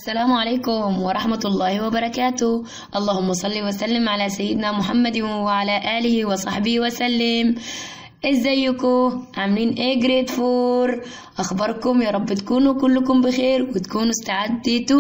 السلام عليكم ورحمة الله وبركاته اللهم صل وسلم على سيدنا محمد وعلى آله وصحبه وسلم ازيكم عاملين ايه جريد فور اخباركم يا رب تكونوا كلكم بخير وتكونوا استعدتوا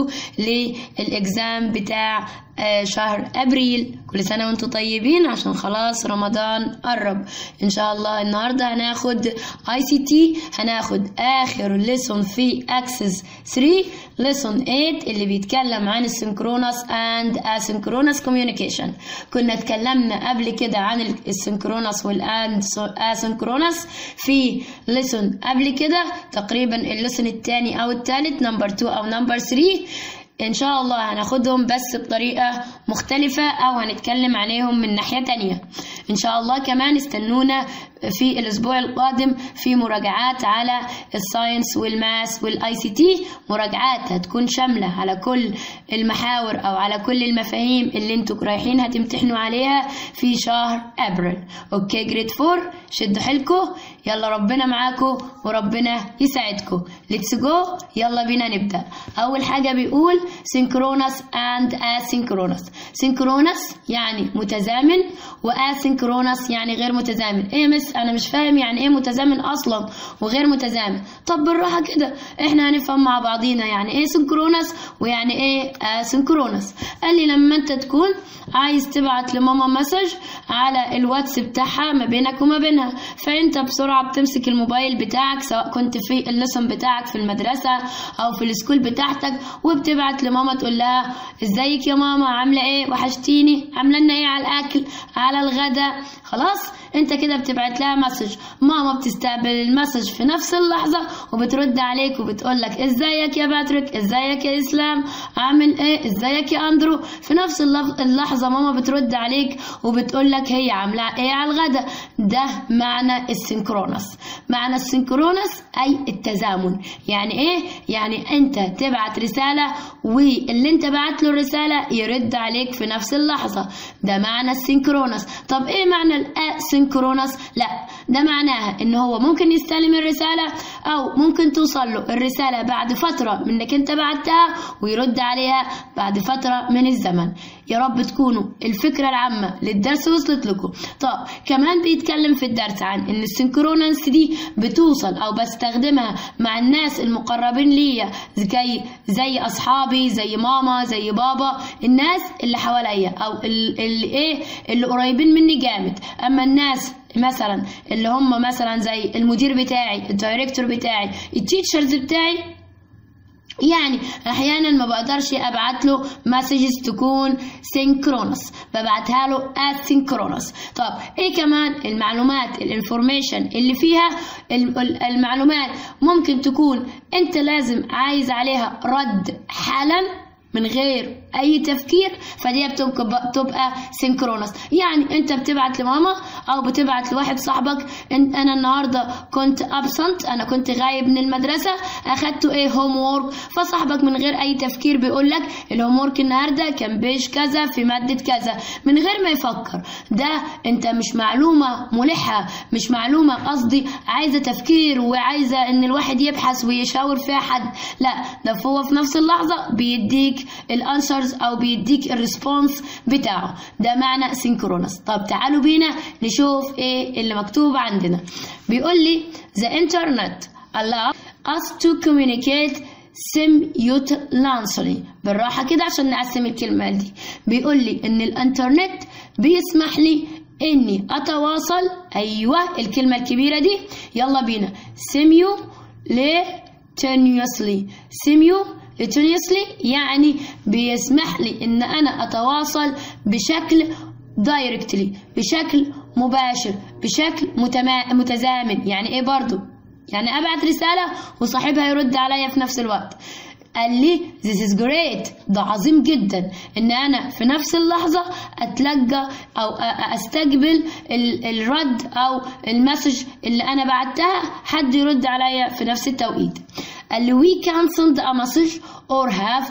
للاكزام بتاع آه، شهر ابريل كل سنه وانتم طيبين عشان خلاص رمضان قرب ان شاء الله النهارده هناخد اي سي تي هناخد اخر ليسون في اكسس 3 ليسون 8 اللي بيتكلم عن السنكرونس اند اسynchronous كوميونيكيشن كنا اتكلمنا قبل كده عن السنكرونس والاند اسynchronous في ليسون قبل كده تقريبا الليسون الثاني او الثالث نمبر 2 او نمبر 3 ان شاء الله هناخدهم بس بطريقة مختلفة او هنتكلم عليهم من ناحية تانية ان شاء الله كمان استنونا في الاسبوع القادم في مراجعات على الساينس والماس والاي سي تي مراجعات هتكون شاملة على كل المحاور او على كل المفاهيم اللي انتوا رايحين هتمتحنوا عليها في شهر ابريل اوكي جريد فور شدوا حيلكم يلا ربنا معاكم وربنا يساعدكم ليتس جو يلا بينا نبدا اول حاجه بيقول synchronous and asynchronous synchronous يعني متزامن واسynchronous يعني غير متزامن ايه يا مس انا مش فاهم يعني ايه متزامن اصلا وغير متزامن طب بالراحه كده احنا هنفهم مع بعضينا يعني ايه synchronous ويعني ايه asynchronous قال لي لما انت تكون عايز تبعت لماما مسج على الواتس بتاعها ما بينك وما بينها فانت بسرعه بتمسك الموبايل بتاعك سواء كنت في الليسون بتاعك في المدرسه او في السكول بتاعتك وبتبعت لماما تقول لها ازيك يا ماما عامله ايه وحشتيني عامله لنا ايه على الاكل على الغدا خلاص انت كده بتبعت لها مسج ماما بتستقبل المسج في نفس اللحظه وبترد عليك وبتقول لك ازيك يا باتريك ازيك يا اسلام عامل ايه ازيك يا اندرو في نفس اللف- اللحظه ماما بترد عليك وبتقول لك هي عامله ايه على الغدا ده معنى السينكرونس معنى السينكرونس اي التزامن يعني ايه يعني انت تبعت رساله واللي انت بعت له الرساله يرد عليك في نفس اللحظه ده معنى السينكرونس طب ايه معنى الاسينكرونس لا ده معناها ان هو ممكن يستلم الرساله او ممكن توصل له الرساله بعد فتره من انك انت بعتها ويرد عليها بعد فتره من الزمن يا رب تكونوا الفكره العامه للدرس وصلت لكم طب كمان بيتكلم في الدرس عن ان السينكرونس دي بتوصل او بستخدمها مع الناس المقربين ليا زي زي اصحابي زي ماما زي بابا الناس اللي حواليا او ال- اللي ايه اللي قريبين مني جامد اما الناس مثلا اللي هم مثلا زي المدير بتاعي الدايركتور بتاعي التيتشرز بتاعي يعني احيانا ما بقدرش ابعت له مسجز تكون سينكرونس ببعتها له اسينكرونس طب ايه كمان المعلومات الانفورميشن اللي فيها ال- ال- المعلومات ممكن تكون انت لازم عايز عليها رد حالا من غير اي تفكير فدي بتبقى بتبقى سينكرونس يعني انت بتبعت لماما او بتبعت لواحد صاحبك إن انا النهارده كنت ابسنت انا كنت غايب من المدرسه اخدته ايه هوم وورك فصاحبك من غير اي تفكير بيقول لك الهوم وورك النهارده كان بيش كذا في ماده كذا من غير ما يفكر ده انت مش معلومه ملحه مش معلومه قصدي عايزه تفكير وعايزه ان الواحد يبحث ويشاور فيها حد لا ده هو في نفس اللحظه بيديك الانسرز او بيديك الريسبونس بتاعه ده معنى سينكرونس طب تعالوا بينا نشوف ايه اللي مكتوب عندنا بيقول لي the internet allow us to communicate simultaneously بالراحة كده عشان نقسم الكلمة دي بيقول لي ان الانترنت بيسمح لي اني اتواصل ايوه الكلمة الكبيرة دي يلا بينا simultaneously simultaneously يعني بيسمح لي ان انا اتواصل بشكل دايركتلي بشكل مباشر بشكل متما... متزامن يعني ايه برضو يعني ابعت رسالة وصاحبها يرد عليا في نفس الوقت قال لي this is great ده عظيم جدا ان انا في نفس اللحظة اتلقى او أ- أ- استقبل ال- الرد او المسج اللي انا بعتها حد يرد عليا في نفس التوقيت قال لي we can send a message or have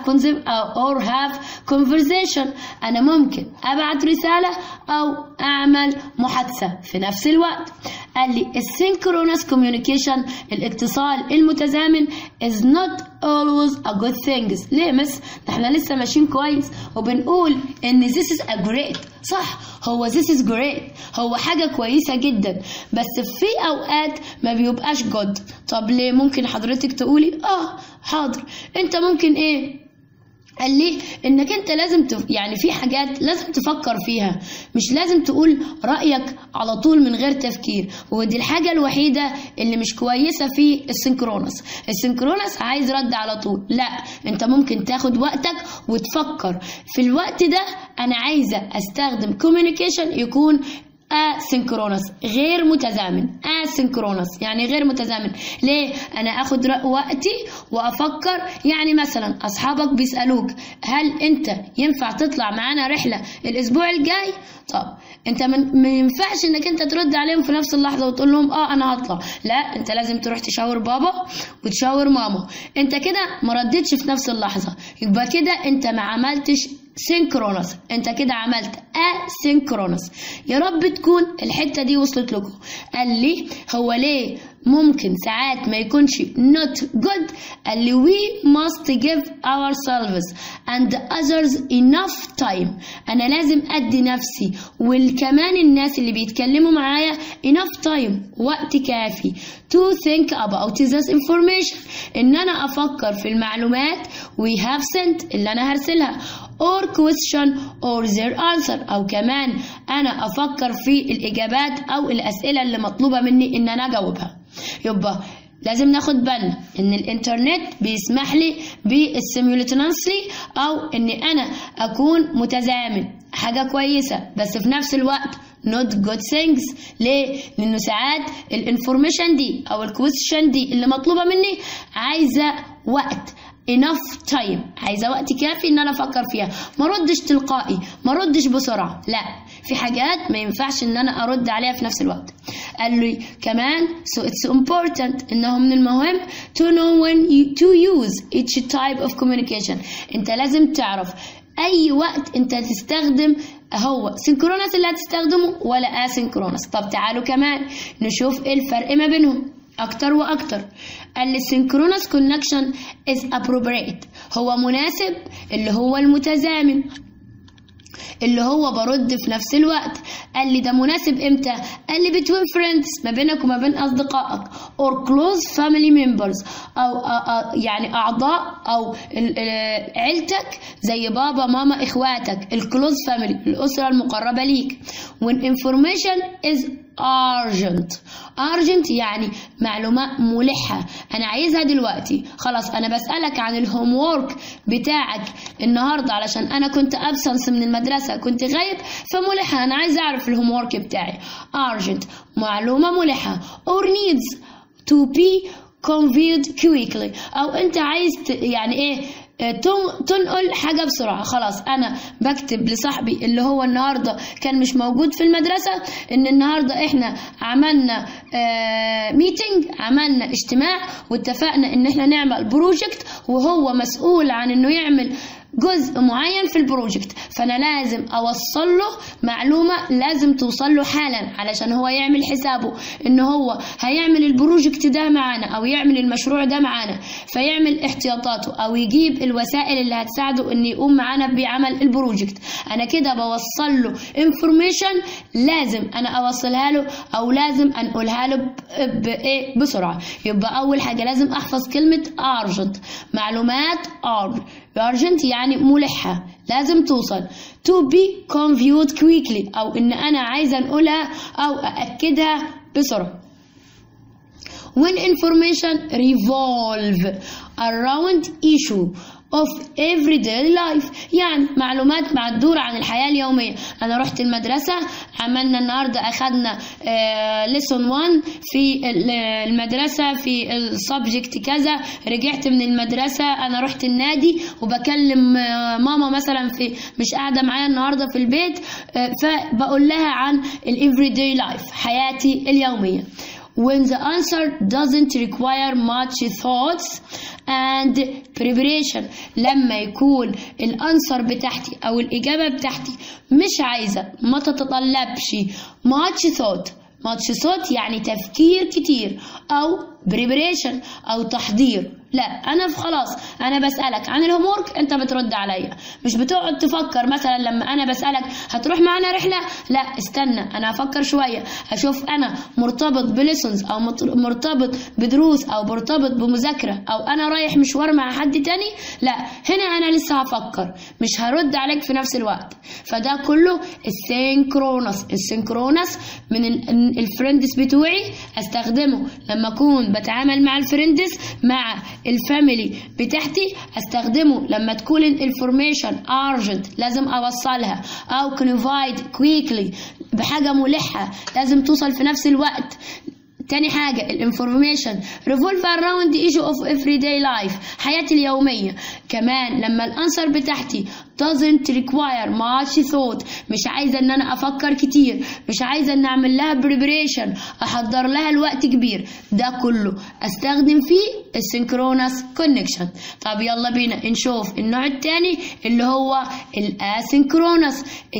or have conversation أنا ممكن أبعت رسالة أو أعمل محادثة في نفس الوقت قال لي السynchronous communication الاتصال المتزامن is not always a good thing ليه مس احنا لسه ماشيين كويس وبنقول ان this is a great صح هو this is great هو حاجة كويسة جدا بس في أوقات ما بيبقاش good طب ليه ممكن حضرتك تقولي اه حاضر انت ممكن ايه قال لي انك انت لازم تف... يعني في حاجات لازم تفكر فيها مش لازم تقول رايك على طول من غير تفكير ودي الحاجه الوحيده اللي مش كويسه في السنكرونس السنكرونس عايز رد على طول لا انت ممكن تاخد وقتك وتفكر في الوقت ده انا عايزه استخدم كوميونيكيشن يكون اسynchronous غير متزامن اسynchronous يعني غير متزامن ليه انا اخد وقتي وافكر يعني مثلا اصحابك بيسالوك هل انت ينفع تطلع معانا رحله الاسبوع الجاي طب انت من ما ينفعش انك انت ترد عليهم في نفس اللحظه وتقول لهم اه انا هطلع لا انت لازم تروح تشاور بابا وتشاور ماما انت كده ما ردتش في نفس اللحظه يبقى كده انت ما عملتش سينكرونس انت كده عملت اسينكرونس يا رب تكون الحته دي وصلت لكم قال لي هو ليه ممكن ساعات ما يكونش not good قال لي we must give ourselves and others enough time انا لازم ادي نفسي وكمان الناس اللي بيتكلموا معايا enough time وقت كافي to think about this information ان انا افكر في المعلومات we have sent اللي انا هرسلها or question or their answer أو كمان أنا أفكر في الإجابات أو الأسئلة اللي مطلوبة مني إن أنا أجاوبها يبقى لازم ناخد بالنا ان الانترنت بيسمح لي بالسيمولتنسلي او ان انا اكون متزامن حاجه كويسه بس في نفس الوقت not good things ليه؟ لأنه ساعات الانفورميشن دي أو الكويشن دي اللي مطلوبة مني عايزة وقت enough time عايزة وقت كافي إن أنا أفكر فيها ما ردش تلقائي ما ردش بسرعة لا في حاجات ما ينفعش إن أنا أرد عليها في نفس الوقت قال لي كمان so it's important إنه من المهم to know when you, to use each type of communication أنت لازم تعرف أي وقت أنت تستخدم هو سينكرونس اللي هتستخدمه ولا اسينكرونس طب تعالوا كمان نشوف ايه الفرق ما بينهم اكتر واكتر قال لي synchronous connection is appropriate هو مناسب اللي هو المتزامن اللي هو برد في نفس الوقت قال لي ده مناسب امتى قال لي between friends ما بينك وما بين اصدقائك or close family members او, أو يعني اعضاء او عيلتك زي بابا ماما اخواتك الكلوز فاميلي الاسره المقربه ليك when information is urgent urgent يعني معلومة ملحة أنا عايزها دلوقتي خلاص أنا بسألك عن الهوم وورك بتاعك النهاردة علشان أنا كنت أبسنس من المدرسة كنت غايب فملحة أنا عايز أعرف الهوم وورك بتاعي urgent معلومة ملحة or needs to be conveyed quickly أو أنت عايز يعني إيه تنقل حاجة بسرعة خلاص أنا بكتب لصاحبي اللي هو النهاردة كان مش موجود في المدرسة إن النهاردة إحنا عملنا ميتنج عملنا اجتماع واتفقنا إن إحنا نعمل بروجكت وهو مسؤول عن إنه يعمل جزء معين في البروجكت فانا لازم اوصل له معلومه لازم توصل له حالا علشان هو يعمل حسابه ان هو هيعمل البروجكت ده معانا او يعمل المشروع ده معانا فيعمل احتياطاته او يجيب الوسائل اللي هتساعده ان يقوم معانا بعمل البروجكت انا كده بوصل له انفورميشن لازم انا اوصلها له او لازم انقلها له بايه بسرعه يبقى اول حاجه لازم احفظ كلمه ارجنت معلومات ار urgent يعني ملحة لازم توصل to be conveyed quickly أو إن أنا عايزة أنقلها أو أأكدها بسرعة when information revolve around issue of everyday life يعني معلومات معدورة عن الحياة اليومية أنا رحت المدرسة عملنا النهاردة أخدنا ليسون 1 في المدرسة في السبجكت كذا رجعت من المدرسة أنا رحت النادي وبكلم ماما مثلا في مش قاعدة معايا النهاردة في البيت فبقول لها عن الافري داي لايف حياتي اليومية when the answer doesn't require much thoughts and preparation لما يكون الانسر بتاعتي او الاجابه بتاعتي مش عايزه ما تتطلبش much thought much thought يعني تفكير كتير او preparation او تحضير لا انا في خلاص انا بسالك عن الهومورك انت بترد عليا مش بتقعد تفكر مثلا لما انا بسالك هتروح معانا رحله لا استنى انا هفكر شويه اشوف انا مرتبط بليسونز او مرتبط بدروس او مرتبط بمذاكره او انا رايح مشوار مع حد تاني لا هنا انا لسه هفكر مش هرد عليك في نفس الوقت فده كله السينكرونس السينكرونس من الفريندز بتوعي استخدمه لما اكون بتعامل مع الفريندز مع الفاميلي بتاعتي استخدمه لما تكون الانفورميشن ارجنت لازم اوصلها او كونفايد كويكلي بحاجه ملحه لازم توصل في نفس الوقت تاني حاجة الانفورميشن revolve around the issue of everyday life حياتي اليومية كمان لما الانسر بتاعتي doesn't require much thought مش عايزة ان انا افكر كتير مش عايزة ان اعمل لها preparation احضر لها الوقت كبير ده كله استخدم فيه السynchronous connection طب يلا بينا نشوف النوع التاني اللي هو الاسynchronous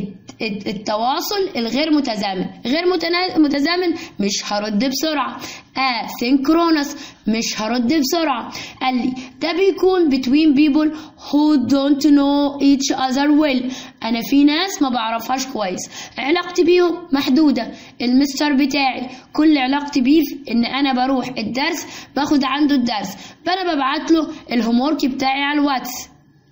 التواصل الغير متزامن غير متزامن مش هرد بسرعة asynchronous مش هرد بسرعة قال لي ده بيكون between people who don't know each other well أنا في ناس ما بعرفهاش كويس علاقتي بيهم محدودة المستر بتاعي كل علاقتي بيه إن أنا بروح الدرس باخد عنده الدرس فأنا ببعت له الهومورك بتاعي على الواتس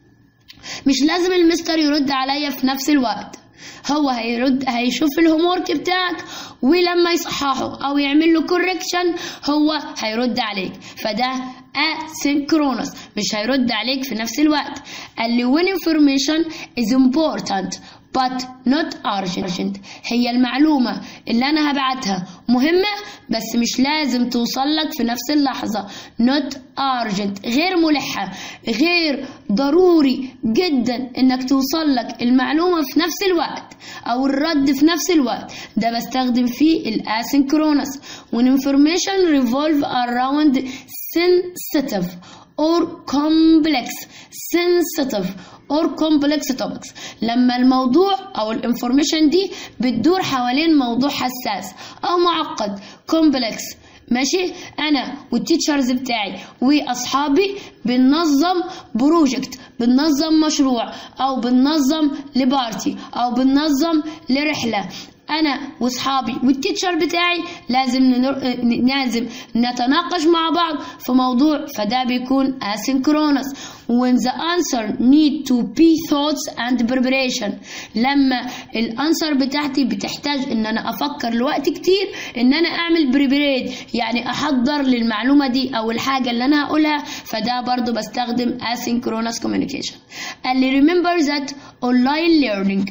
مش لازم المستر يرد عليا في نفس الوقت هو هيرد هيشوف الهومورك بتاعك ولما يصححه او يعمل له كوركشن هو هيرد عليك فده asynchronous مش هيرد عليك في نفس الوقت قال لي when information is important but not urgent هي المعلومة اللي أنا هبعتها مهمة بس مش لازم توصل لك في نفس اللحظة not urgent غير ملحة غير ضروري جدا إنك توصل لك المعلومة في نفس الوقت أو الرد في نفس الوقت ده بستخدم فيه الاسynchronous when information revolve around sensitive or complex sensitive or complex topics لما الموضوع او الانفورميشن دي بتدور حوالين موضوع حساس او معقد complex ماشي انا والتيتشرز بتاعي واصحابي بننظم بروجكت بننظم مشروع او بننظم لبارتي او بننظم لرحله انا واصحابي والتيتشر بتاعي لازم ننر... لازم نتناقش مع بعض في موضوع فده بيكون asynchronous when the answer need to be thoughts and preparation لما الانسر بتاعتي بتحتاج ان انا افكر لوقت كتير ان انا اعمل preparate يعني احضر للمعلومه دي او الحاجه اللي انا هقولها فده برضو بستخدم asynchronous communication قال لي remember that online learning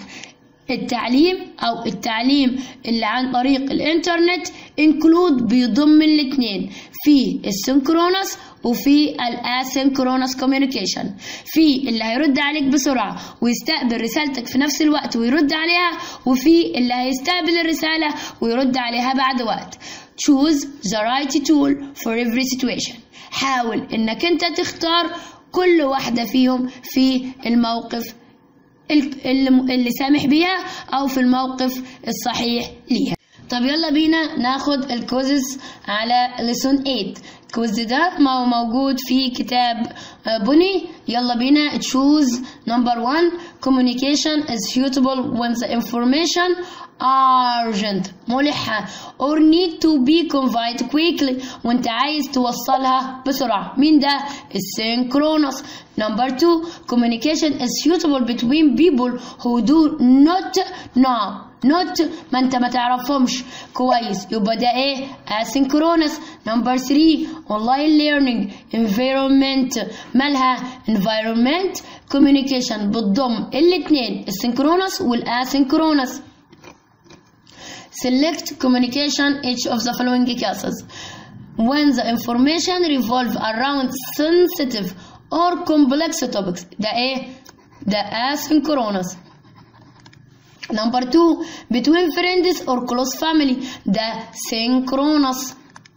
التعليم او التعليم اللي عن طريق الانترنت انكلود بيضم الاثنين في السنكرونس وفي الاسynchronous communication في اللي هيرد عليك بسرعة ويستقبل رسالتك في نفس الوقت ويرد عليها وفي اللي هيستقبل الرسالة ويرد عليها بعد وقت choose the right tool for every situation حاول انك انت تختار كل واحدة فيهم في الموقف اللي سامح بيها او في الموقف الصحيح ليها طب يلا بينا ناخد الكوزز على لسون 8 الكوز ده ما هو موجود في كتاب بني يلا بينا تشوز نمبر 1 communication is suitable when the information urgent ملحة or need to be conveyed quickly وانت عايز توصلها بسرعة مين ده السينكرونس number two communication is suitable between people who do not know not ما انت ما تعرفهمش كويس يبقى ده ايه asynchronous number 3 online learning environment مالها environment communication بتضم الاثنين السynchronous والاسynchronous select communication each of the following cases when the information revolve around sensitive or complex topics ده ايه ده asynchronous Number two, between friends or close family, ده synchronous.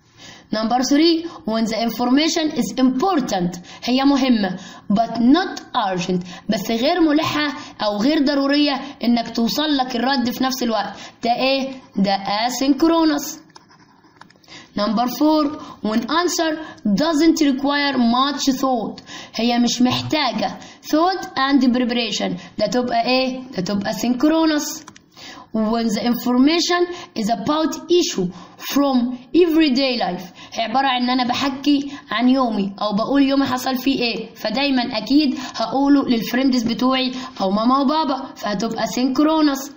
Number three, when the information is important هي مهمة but not urgent بس غير ملحة أو غير ضرورية إنك توصل لك الرد في نفس الوقت ده إيه؟ ده asynchronous Number four, when answer doesn't require much thought هي مش محتاجة thought and preparation ده تبقى إيه؟ ده تبقى synchronous when the information is about issue from everyday life هي عبارة عن ان انا بحكي عن يومي او بقول يومي حصل فيه ايه فدايما اكيد هقوله للفريندز بتوعي او ماما وبابا فهتبقى سينكرونس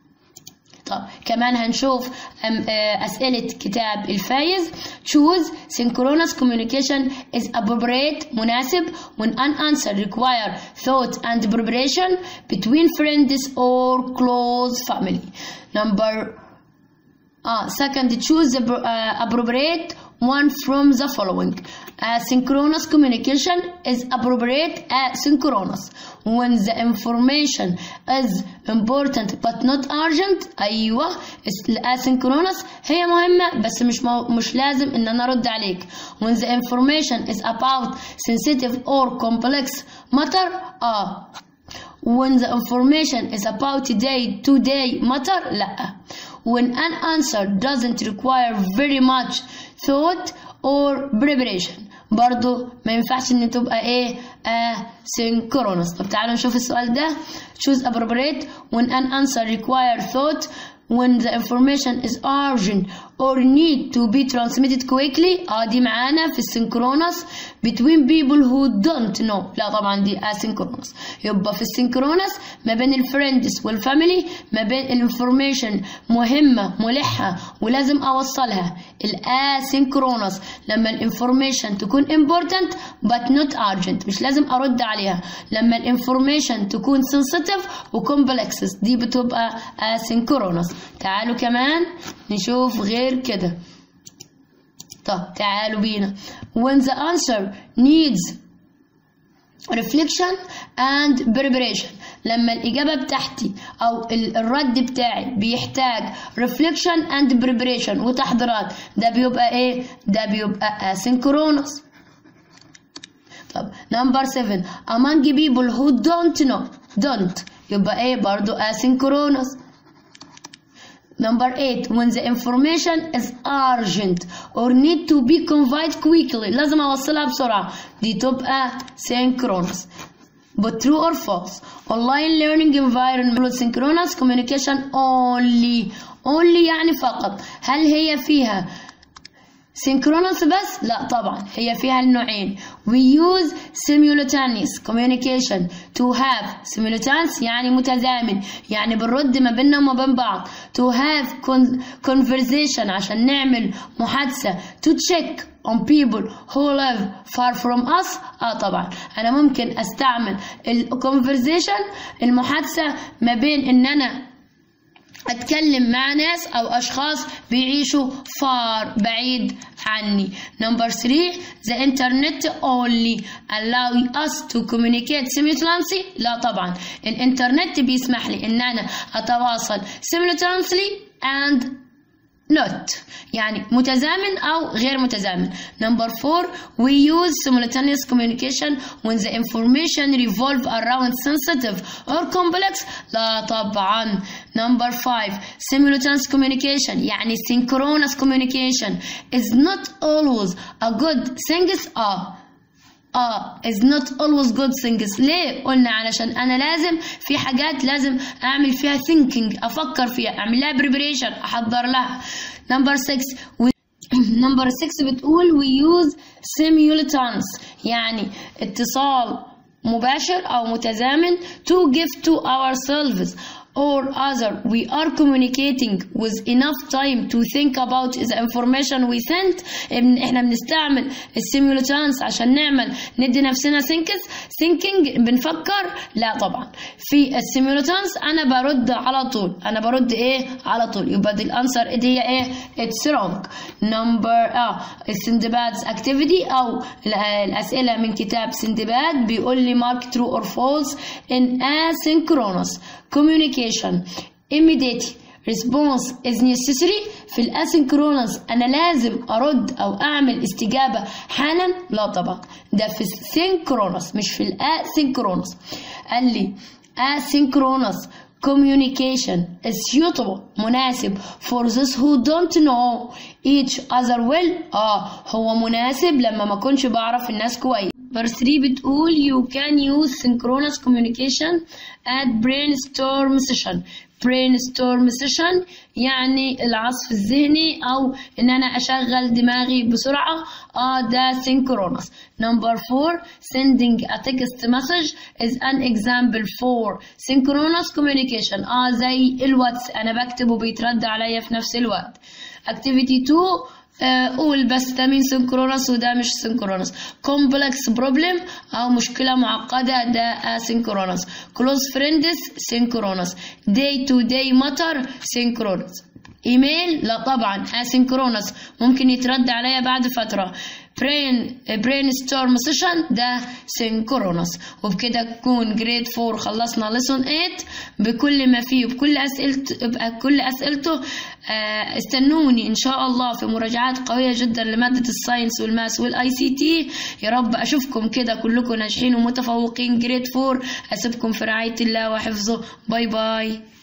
طب كمان هنشوف أسئلة كتاب الفايز choose synchronous communication is appropriate مناسب when an answer require thought and preparation between friends or close family number uh, second choose the uh, appropriate one from the following asynchronous communication is appropriate asynchronous when the information is important but not urgent ايوه asynchronous هي مهمه بس مش مو مش لازم ان انا ارد عليك when the information is about sensitive or complex matter اه when the information is about day to day matter لا when an answer doesn't require very much thought or preparation برضو ما ينفعش ان تبقى ايه asynchronous طب تعالوا نشوف السؤال ده choose appropriate when an answer require thought when the information is urgent or need to be transmitted quickly اه دي معانا في السynchronous between people who don't know لا طبعا دي asynchronous يبقى في السynchronous ما بين الفريندز والفاميلي ما بين الانفورميشن مهمة ملحة ولازم اوصلها الاسynchronous لما الانفورميشن تكون important but not urgent مش لازم ارد عليها لما الانفورميشن تكون sensitive وكومبلكسز دي بتبقى asynchronous تعالوا كمان نشوف غير كده طب تعالوا بينا when the answer needs reflection and preparation لما الإجابة بتاعتي أو الرد بتاعي بيحتاج reflection and preparation وتحضيرات ده بيبقى إيه؟ ده بيبقى asynchronous طب number seven among people who don't know don't يبقى إيه برضو asynchronous Number eight, when the information is urgent or need to be conveyed quickly لازم أوصلها بسرعة دي تبقى synchronous. But true or false? Online learning environment synchronous communication only only يعني فقط. هل هي فيها synchronous بس؟ لا طبعا هي فيها النوعين. We use simultaneous communication to have simultaneous يعني متزامن يعني بنرد ما بيننا وما بين بعض. To have con conversation عشان نعمل محادثة. To check on people who live far from us اه طبعا انا ممكن استعمل ال conversation المحادثة ما بين ان انا اتكلم مع ناس او اشخاص بيعيشوا فار بعيد عني number three the internet only allow us to communicate simultaneously لا طبعا الانترنت بيسمح لي ان انا اتواصل simultaneously and not يعني متزامن أو غير متزامن number four we use simultaneous communication when the information revolve around sensitive or complex لا طبعا number five simultaneous communication يعني synchronous communication is not always a good thing اه اه is not always good things ليه قلنا علشان انا لازم في حاجات لازم اعمل فيها thinking افكر فيها اعمل لها preparation احضر لها number 6 we number 6 بتقول we use simultaneous يعني اتصال مباشر او متزامن to give to ourselves or other we are communicating with enough time to think about the information we sent احنا بنستعمل السيمولتانس عشان نعمل ندي نفسنا thinkers thinking بنفكر لا طبعا في السيمولتانس انا برد على طول انا برد ايه على طول يبقى دي الانسر دي هي ايه it's wrong number اه السندباد's activity او الاسئله من كتاب سندباد بيقول لي mark true or false in asynchronous communication immediate response is necessary في الاسynchronous انا لازم ارد او اعمل استجابة حالا لا طبعا ده في السynchronous مش في الاسynchronous قال لي asynchronous communication is suitable مناسب for those who don't know each other well اه هو مناسب لما ما كنتش بعرف الناس كويس Verse 3 بتقول you can use synchronous communication at brainstorm session brainstorm session يعني العصف الذهني أو إن أنا أشغل دماغي بسرعة آه ده synchronous number 4 sending a text message is an example for synchronous communication آه زي الواتس أنا بكتب وبيترد عليا في نفس الوقت activity 2 قول بس ده مين سينكرونس وده مش سينكرونس كومبلكس بروبلم او مشكله معقده ده اسينكرونس كلوز فريندز سينكرونس داي تو داي ماتر سينكرونس ايميل لا طبعا اسينكرونس ممكن يترد عليا بعد فتره برين برين ستورم سيشن ده سينكرونس وبكده تكون جريد 4 خلصنا ليسون 8 بكل ما فيه وبكل اسئلته بكل اسئلته استنوني ان شاء الله في مراجعات قويه جدا لماده الساينس والماس والاي سي تي يا رب اشوفكم كده كلكم ناجحين ومتفوقين جريد 4 اسيبكم في رعايه الله وحفظه باي باي